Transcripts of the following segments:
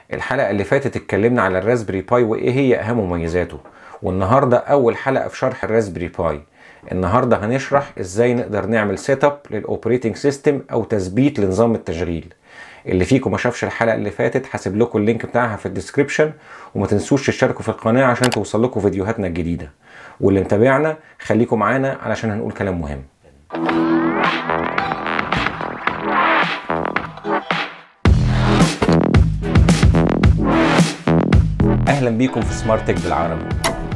الحلقة اللي فاتت اتكلمنا على الراسبري باي وايه هي اهم مميزاته والنهاردة اول حلقة في شرح الراسبري باي النهاردة هنشرح ازاي نقدر نعمل سيت اب للاوبريتنج سيستم او تثبيت لنظام التشغيل اللي فيكم ما شافش الحلقة اللي فاتت هسيب لكم اللينك بتاعها في الديسكريبشن وما تنسوش تشتركوا في القناة عشان توصل لكم فيديوهاتنا الجديدة واللي متابعنا خليكم معانا علشان هنقول كلام مهم اهلا بيكم في سمارت تك بالعربي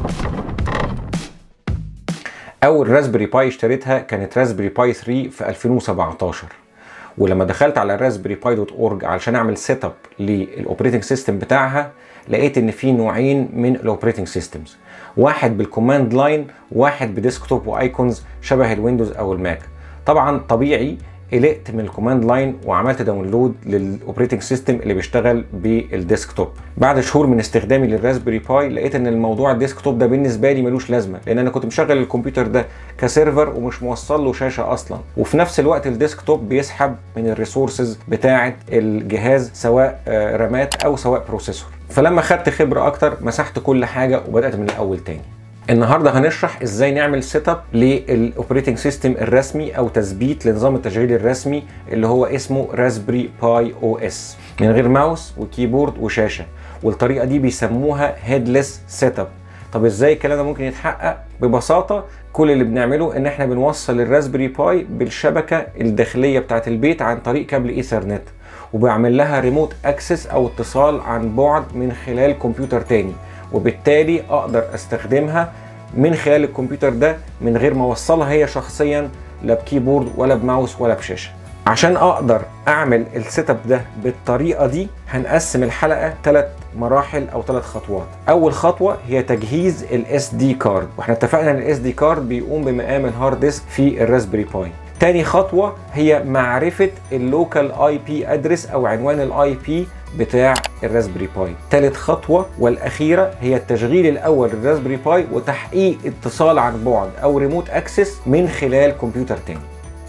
اول راسبري باي اشتريتها كانت راسبري باي 3 في 2017 ولما دخلت على راسبري باي دوت اورج علشان اعمل سيت اب للاوبريتنج سيستم بتاعها لقيت ان في نوعين من الاوبريتنج سيستمز واحد بالكوماند لاين واحد بديسكتوب وايكونز شبه الويندوز او الماك طبعا طبيعي قلقت من الكوماند لاين وعملت داونلود للاوبريتنج سيستم اللي بيشتغل بالديسكتوب بعد شهور من استخدامي للراسبري باي لقيت ان الموضوع الديسكتوب ده بالنسبه لي ملوش لازمه لان انا كنت مشغل الكمبيوتر ده كسيرفر ومش موصل له شاشه اصلا وفي نفس الوقت الديسكتوب بيسحب من الريسورسز بتاعه الجهاز سواء رامات او سواء بروسيسور فلما خدت خبره اكتر مسحت كل حاجه وبدات من الاول تاني النهارده هنشرح ازاي نعمل سيت اب للاوبريتنج سيستم الرسمي او تثبيت لنظام التشغيل الرسمي اللي هو اسمه راسبري باي او اس من غير ماوس وكيبورد وشاشه والطريقه دي بيسموها هيدلس سيت اب طب ازاي الكلام ده ممكن يتحقق ببساطه كل اللي بنعمله ان احنا بنوصل الراسبري باي بالشبكه الداخليه بتاعه البيت عن طريق كابل ايثرنت وبعمل لها ريموت اكسس او اتصال عن بعد من خلال كمبيوتر تاني وبالتالي اقدر استخدمها من خلال الكمبيوتر ده من غير ما اوصلها هي شخصيا لا بكيبورد ولا بماوس ولا بشاشه عشان اقدر اعمل السيت اب ده بالطريقه دي هنقسم الحلقه ثلاث مراحل او ثلاث خطوات اول خطوه هي تجهيز الاس دي كارد واحنا اتفقنا ان الاس دي كارد بيقوم بمقام الهارد ديسك في الراسبري باي تاني خطوه هي معرفه اللوكال اي بي ادرس او عنوان الاي بي بتاع الراسبري باي ثالث خطوة والأخيرة هي التشغيل الأول للراسبري باي وتحقيق اتصال عن بعد أو ريموت أكسس من خلال كمبيوتر تاني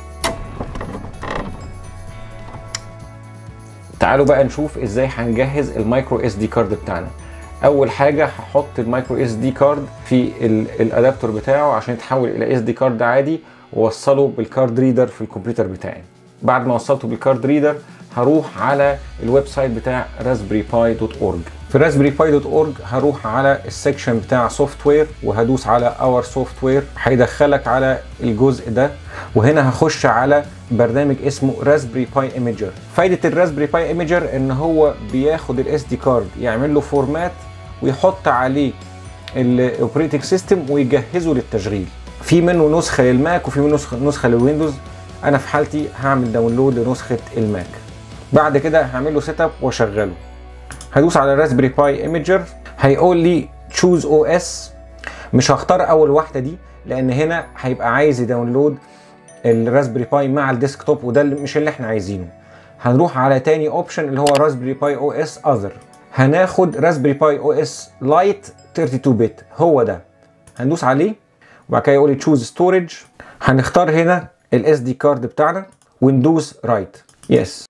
تعالوا بقى نشوف ازاي هنجهز المايكرو اس دي كارد بتاعنا اول حاجه هحط المايكرو اس دي كارد في الادابتور بتاعه عشان يتحول الى اس دي كارد عادي واوصله بالكارد ريدر في الكمبيوتر بتاعي بعد ما وصلته بالكارد ريدر هروح على الويب سايت بتاع raspberrypi.org في raspberrypi.org هروح على السكشن بتاع سوفت وير وهدوس على اور سوفت وير هيدخلك على الجزء ده وهنا هخش على برنامج اسمه راسبري باي ايميجر فايده الراسبري باي ايميجر ان هو بياخد الاس دي كارد يعمل له فورمات ويحط عليه الاوبريتنج سيستم ويجهزه للتشغيل في منه نسخه للماك وفي منه نسخه للويندوز انا في حالتي هعمل داونلود لنسخه الماك بعد كده هعمل له سيت اب واشغله هدوس على راسبري باي ايميجر هيقول لي تشوز او اس مش هختار اول واحده دي لان هنا هيبقى عايز يداونلود الراسبري باي مع الديسكتوب وده مش اللي احنا عايزينه هنروح على تاني اوبشن اللي هو راسبري باي او اس اذر هناخد راسبري باي او اس لايت 32 بت هو ده هندوس عليه وبعد كده يقول لي تشوز ستورج هنختار هنا الاس دي كارد بتاعنا وندوس رايت يس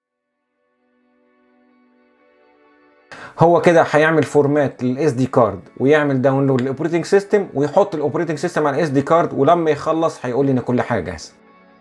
هو كده هيعمل فورمات للاس دي كارد ويعمل داونلود للاوبريتنج سيستم ويحط الاوبريتنج سيستم على الاس دي كارد ولما يخلص هيقول لي ان كل حاجه جاهزه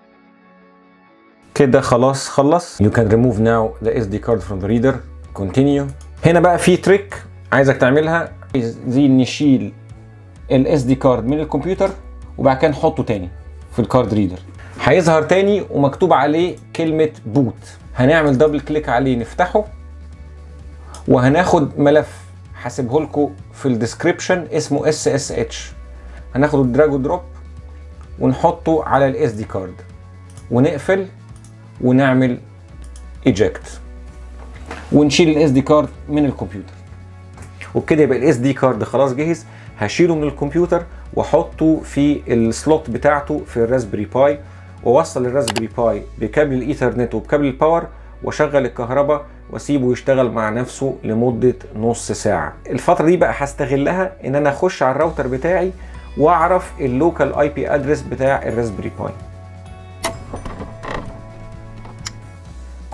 كده خلاص خلص you can remove now the SD card from the reader continue هنا بقى في تريك عايزك تعملها عايزين نشيل الاس دي كارد من الكمبيوتر وبعد كده نحطه تاني في الكارد ريدر هيظهر تاني ومكتوب عليه كلمة بوت هنعمل دبل كليك عليه نفتحه وهناخد ملف هسيبه لكم في الديسكريبشن اسمه اس اس اتش هناخد الدراج ودروب ونحطه على الاس دي كارد ونقفل ونعمل ايجكت ونشيل الاس دي كارد من الكمبيوتر وبكده يبقى الاس دي كارد خلاص جهز هشيله من الكمبيوتر واحطه في السلوت بتاعته في الراسبري باي واوصل الراسبري باي بكابل الايثرنت وبكابل الباور واشغل الكهرباء واسيبه يشتغل مع نفسه لمده نص ساعه الفتره دي بقى هستغلها ان انا اخش على الراوتر بتاعي واعرف اللوكال اي بي ادرس بتاع الراسبري باي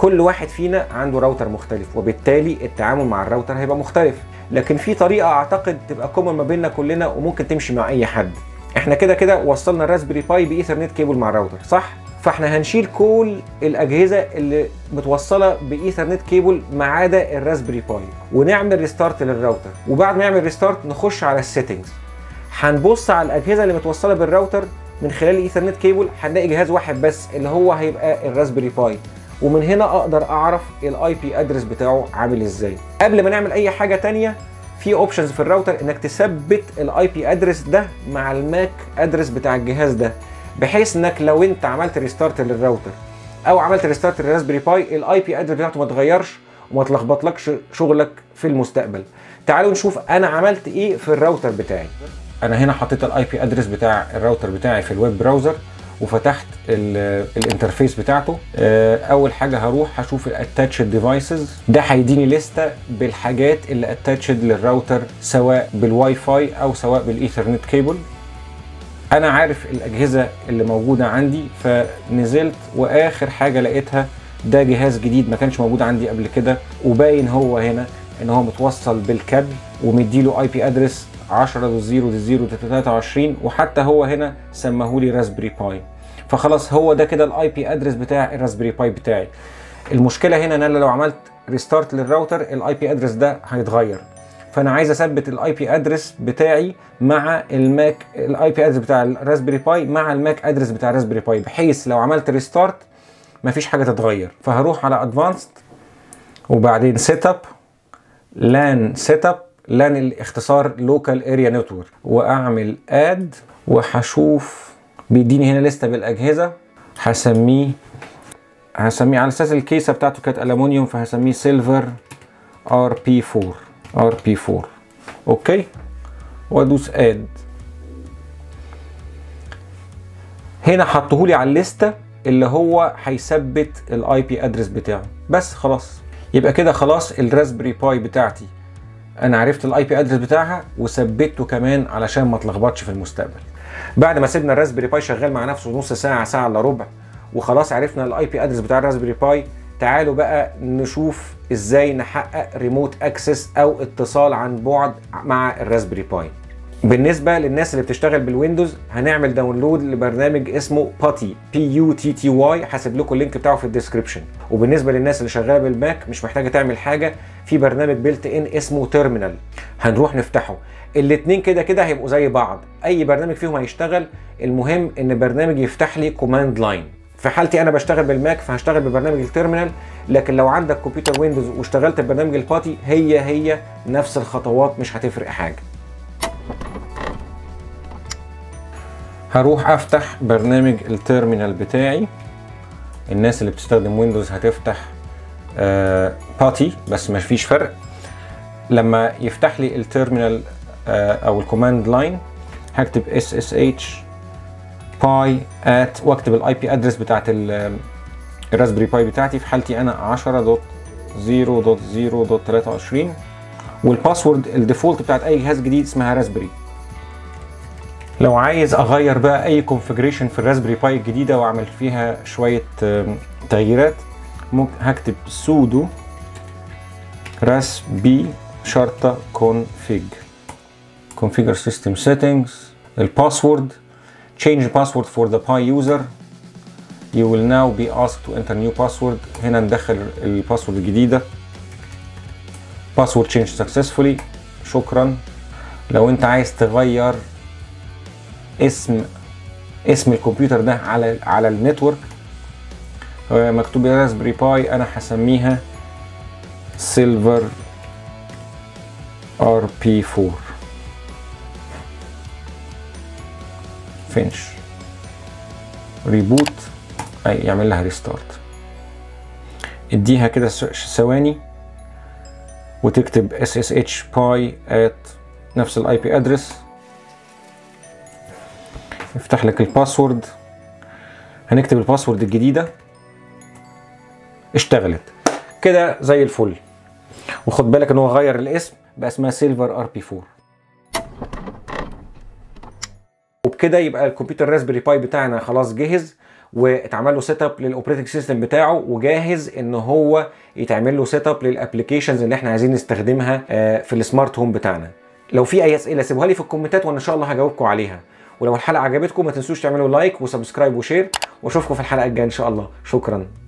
كل واحد فينا عنده راوتر مختلف وبالتالي التعامل مع الراوتر هيبقى مختلف لكن في طريقه اعتقد تبقى كومن ما بيننا كلنا وممكن تمشي مع اي حد احنا كده كده وصلنا الراسبري باي بايثرنت كيبل مع الراوتر صح فاحنا هنشيل كل الاجهزه اللي متوصله بايثرنت كيبل ما عدا الراسبري باي ونعمل ريستارت للراوتر وبعد ما نعمل ريستارت نخش على السيتنجز هنبص على الاجهزه اللي متوصله بالراوتر من خلال الايثرنت كيبل هنلاقي جهاز واحد بس اللي هو هيبقى الراسبري باي ومن هنا اقدر اعرف الاي بي ادرس بتاعه عامل ازاي قبل ما نعمل اي حاجه تانية في اوبشنز في الراوتر انك تثبت الاي بي ادرس ده مع الماك ادرس بتاع الجهاز ده بحيث انك لو انت عملت ريستارت للراوتر او عملت ريستارت للراسبري باي الاي بي ادرس بتاعته ما تغيرش وما تلخبطلكش شغلك في المستقبل تعالوا نشوف انا عملت ايه في الراوتر بتاعي انا هنا حطيت الاي بي ادرس بتاع الراوتر بتاعي في الويب براوزر وفتحت الانترفيس بتاعته اول حاجه هروح هشوف الاتاتشد ديفايسز ده هيديني لسته بالحاجات اللي اتاتشد للراوتر سواء بالواي فاي او سواء بالايثرنت كيبل انا عارف الاجهزه اللي موجوده عندي فنزلت واخر حاجه لقيتها ده جهاز جديد ما كانش موجود عندي قبل كده وباين هو هنا ان هو متوصل بالكابل ومديله اي بي ادرس 10 0 0 23 وحتى هو هنا سماهولي راسبري باي فخلاص هو ده كده الاي بي ادرس بتاع الراسبري باي بتاعي المشكله هنا ان انا لو عملت ريستارت للراوتر الاي بي ادرس ده هيتغير فانا عايز اثبت الاي بي ادرس بتاعي مع الماك الاي بي ادرس بتاع الراسبري باي مع الماك ادرس بتاع الراسبري باي بحيث لو عملت ريستارت مفيش حاجه تتغير فهروح على ادفانسد وبعدين سيت اب لان سيت اب لان الاختصار لوكال اريا نتورك واعمل اد وهشوف بيديني هنا لسته بالاجهزه هسميه هسميه على اساس الكيسه بتاعته كانت الومنيوم فهسميه سيلفر ار بي 4 ار بي 4 اوكي وادوس اد هنا حطهولي على الليسته اللي هو هيثبت الاي بي ادرس بتاعه بس خلاص يبقى كده خلاص الراسبري باي بتاعتي انا عرفت الاي بي ادرس بتاعها وثبته كمان علشان ما اتلخبطش في المستقبل بعد ما سيبنا الراسبري باي شغال مع نفسه نص ساعه ساعه الا ربع وخلاص عرفنا الاي بي ادرس بتاع الراسبري باي تعالوا بقى نشوف ازاي نحقق ريموت اكسس او اتصال عن بعد مع الراسبري باي بالنسبه للناس اللي بتشتغل بالويندوز هنعمل داونلود لبرنامج اسمه باتي بي يو تي تي واي هسيب لكم اللينك بتاعه في الديسكربشن وبالنسبه للناس اللي شغاله بالماك مش محتاجه تعمل حاجه في برنامج بيلت ان اسمه تيرمينال هنروح نفتحه الاثنين كده كده هيبقوا زي بعض اي برنامج فيهم هيشتغل المهم ان برنامج يفتح لي كوماند لاين في حالتي انا بشتغل بالماك فهشتغل ببرنامج التيرمينال لكن لو عندك كمبيوتر ويندوز واشتغلت ببرنامج الباتي هي هي نفس الخطوات مش هتفرق حاجه هروح افتح برنامج التيرمينال بتاعي الناس اللي بتستخدم ويندوز هتفتح آه باتي بس ما فيش فرق لما يفتح لي التيرمينال آه او الكوماند لاين هكتب اس اس اتش باي ات واكتب الاي بي ادرس بتاعت الراسبري باي بتاعتي في حالتي انا 10.0.0.23 والباسورد الديفولت بتاعت اي جهاز جديد اسمها راسبري لو عايز اغير بقى اي كونفجريشن في الراسبري باي الجديده واعمل فيها شويه تغييرات ممكن هكتب سودو راس بي شرطه config configure system settings الباسورد change the password for the pi user you will now be asked to enter new password هنا ندخل الباسورد الجديده password change successfully شكرا لو انت عايز تغير اسم اسم الكمبيوتر ده على على النتورك مكتوب راسبري باي انا هسميها سيلفر ار بي 4 فينش ريبوت اي يعمل لها ريستارت اديها كده ثواني وتكتب اس اس اتش باي ات نفس الاي بي ادرس يفتح لك الباسورد هنكتب الباسورد الجديده اشتغلت كده زي الفل وخد بالك ان هو غير الاسم بقى اسمها سيلفر ار بي 4 وبكده يبقى الكمبيوتر راسبري باي بتاعنا خلاص جهز واتعمل له سيت اب للاوبريتنج سيستم بتاعه وجاهز ان هو يتعمل له سيت اب للابلكيشنز اللي احنا عايزين نستخدمها آه، في السمارت هوم بتاعنا لو في اي اسئله سيبوها لي في الكومنتات وانا ان شاء الله هجاوبكم عليها ولو الحلقه عجبتكم ما تنسوش تعملوا لايك وسبسكرايب وشير واشوفكم في الحلقه الجايه ان شاء الله شكرا